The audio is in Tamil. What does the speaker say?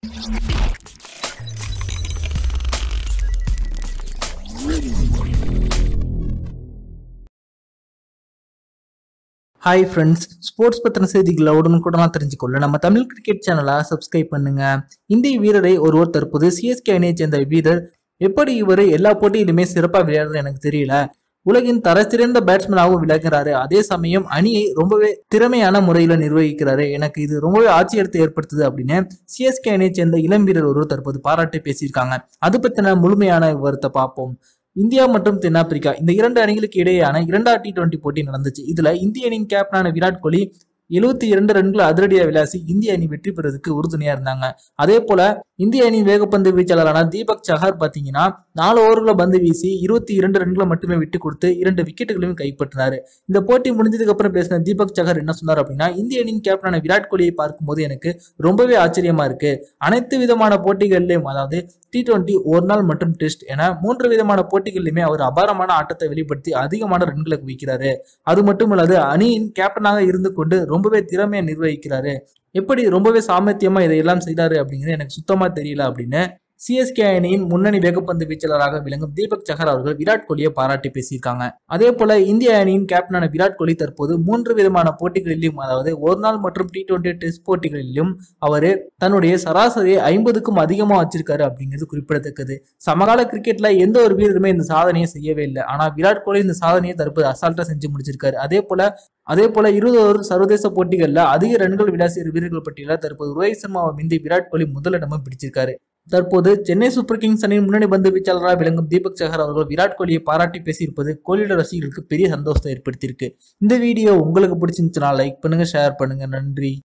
ஹாய் ஃப்ரெண்ட்ஸ் ஸ்போர்ட்ஸ் பத்தின செய்திகளை உடனுக்குடனா தெரிஞ்சுக்கொள்ள நம்ம தமிழ் கிரிக்கெட் சேனலை சப்ஸ்கிரைப் பண்ணுங்க இந்திய வீரரை ஒருவர் தற்போது சிஎஸ்கே அணியை சேர்ந்த வீரர் எப்படி இவர் எல்லா போட்டியிலுமே சிறப்பாக விளையாடுறது எனக்கு தெரியல உலகின் தரச்சிறந்த பேட்ஸ்மேனாகவும் விளங்குறாரு அதே சமயம் அணியை ரொம்பவே திறமையான முறையில் நிர்வகிக்கிறாரு எனக்கு இது ரொம்பவே ஆச்சரியத்தை ஏற்படுத்துது அப்படின்னு சிஎஸ்கே அணியை சேர்ந்த இளம் வீரர் ஒருவர் தற்போது பாராட்டி பேசியிருக்காங்க அது பத்தின முழுமையான விவரத்தை பார்ப்போம் இந்தியா மற்றும் தென்னாப்பிரிக்கா இந்த இரண்டு அணிகளுக்கு இடையேயான இரண்டாவது டி டுவெண்டி போட்டி நடந்துச்சு இதுல இந்திய அணியின் கேப்டனான விராட் கோலி எழுபத்தி இரண்டு ரன்கள் அதிரடியா விளாசி இந்திய அணி வெற்றி பெறதுக்கு உறுதுணையா இருந்தாங்க அதே போல இந்திய அணியின் வேகப்பந்து வீச்சாளரான தீபக் சஹார் பாத்தீங்கன்னா நாலு ஓவர்ல பந்து வீசி இருபத்தி இரண்டு ரன்களை மட்டுமே விட்டு கொடுத்து இரண்டு விக்கெட்டுகளையும் கைப்பற்றினாரு இந்த போட்டி முடிஞ்சதுக்கு அப்புறம் பேசின தீபக் சஹர் என்ன சொன்னார் அப்படின்னா இந்திய அணியின் கேப்டனான விராட் கோலியை பார்க்கும்போது எனக்கு ரொம்பவே ஆச்சரியமா இருக்கு அனைத்து விதமான போட்டிகளிலும் அதாவது டி டுவெண்ட்டி ஒரு நாள் மற்றும் டெஸ்ட் என மூன்று விதமான போட்டிகளிலுமே அவர் அபாரமான ஆட்டத்தை வெளிப்படுத்தி அதிகமான ரன்களை குவிக்கிறாரு அது மட்டும் இல்லாது அணியின் கேப்டனாக இருந்து கொண்டு ரொம்பவே திறமையை நிர்வகிக்கிறாரு எப்படி ரொம்பவே சாமர்த்தியமா இதையெல்லாம் செய்தாரு அப்படிங்கிறது எனக்கு சுத்தமா தெரியல அப்படின்னு சிஎஸ்கே அணியின் முன்னணி வேகப்பந்து வீச்சாளராக விளங்கும் தீபக் சஹர் அவர்கள் விராட் கோலியை பாராட்டி பேசியிருக்காங்க அதே போல இந்திய அணியின் கேப்டனான விராட் கோலி தற்போது மூன்று விதமான போட்டிகளிலும் அதாவது ஒரு நாள் மற்றும் டி டுவெண்டி டெஸ்ட் போட்டிகளிலும் அவர் தன்னுடைய சராசரியை ஐம்பதுக்கும் அதிகமா வச்சிருக்காரு அப்படிங்கிறது குறிப்பிடத்தக்கது சமகால கிரிக்கெட்ல எந்த ஒரு வீரருமே இந்த சாதனையை செய்யவே இல்லை ஆனா விராட் கோலி இந்த சாதனையை தற்போது அசால்ட்டா செஞ்சு முடிச்சிருக்காரு அதே போல அதே போல இருபது ஒரு சர்வதேச போட்டிகளில் அதிக ரன்கள் விளாசிய வீரர்கள் பட்டியலில் தற்போது ரோஹித் சர்மாவை மிந்தி விராட் கோலி முதலிடமும் பிடிச்சிருக்காரு தற்போது சென்னை சூப்பர் கிங்ஸ் அணியின் முன்னணி பந்து வீச்சாளராக விளங்கும் தீபக் சஹர் அவர்கள் விராட் கோலியை பாராட்டி பேசியிருப்பது கோலியோட ரசிகர்களுக்கு பெரிய சந்தோஷத்தை ஏற்படுத்தியிருக்கு இந்த வீடியோ உங்களுக்கு பிடிச்சிருந்துச்சுன்னா லைக் பண்ணுங்க ஷேர் பண்ணுங்க நன்றி